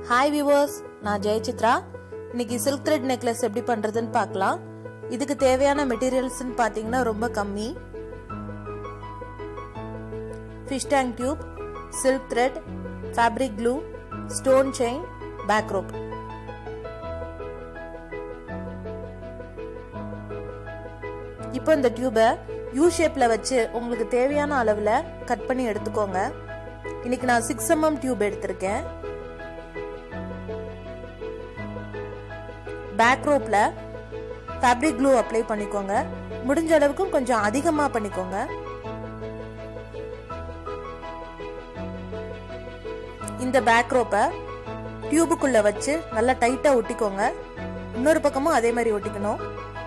hi viewers நான் ஜெயசித்ரா இன்னைக்கு silk thread necklace எப்படி பண்றதுன்னு பார்க்கலாம் இதுக்கு தேவையான மெட்டீரியல்ஸ்னு பார்த்தீங்கன்னா ரொம்ப கம்மி fish tank tube silk thread fabric glue stone chain bag rope இப்போ இந்த டியூபை யூ ஷேப்ல வச்சு உங்களுக்கு தேவையான அளவுல கட் பண்ணி எடுத்துக்கோங்க இன்னைக்கு நான் சிக்ஸ் எம்எம் டியூப் எடுத்திருக்கேன் பேக் ரோப்ல ஃபேப்ரிக் க்ளூ அப்ளை பண்ணிக்கோங்க முடிஞ்ச அளவுக்கு கொஞ்சம் அதிகமாக பண்ணிக்கோங்க இந்த பேக் ரோப்பை டியூபுக்குள்ள வச்சு நல்லா டைட்டா ஒட்டிக்கோங்க இன்னொரு பக்கமும் அதே மாதிரி ஒட்டிக்கணும்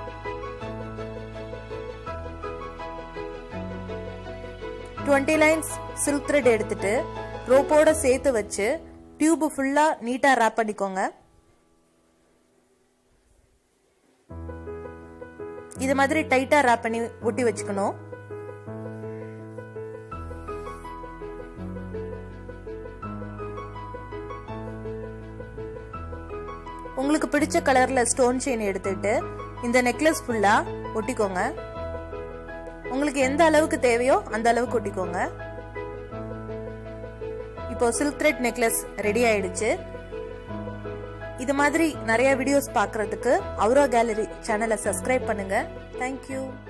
டுவெண்ட்டி லைன்ஸ் சில்க் த்ரெட் எடுத்துட்டு ரோப்போட சேர்த்து வச்சு டியூப் ஃபுல்லா நீட்டா ரேப் பண்ணிக்கோங்க இது மாதிரி டைட்டா ரேப் பண்ணி ஒட்டி வச்சுக்கணும் உங்களுக்கு பிடிச்ச கலர்ல ஸ்டோன் செயின் எடுத்துட்டு இந்த நெக்லஸ் ஃபுல்லா ஒட்டிக்கோங்க உங்களுக்கு எந்த அளவுக்கு தேவையோ அந்த அளவுக்கு ஒட்டிக்கோங்க இப்போ சில்க் த்ரெட் நெக்லஸ் ரெடி ஆயிடுச்சு இது மாதிரி நிறைய வீடியோஸ் பார்க்கறதுக்கு அவுரா கேலரி சேனலை சப்ஸ்கிரைப் பண்ணுங்க தேங்க்யூ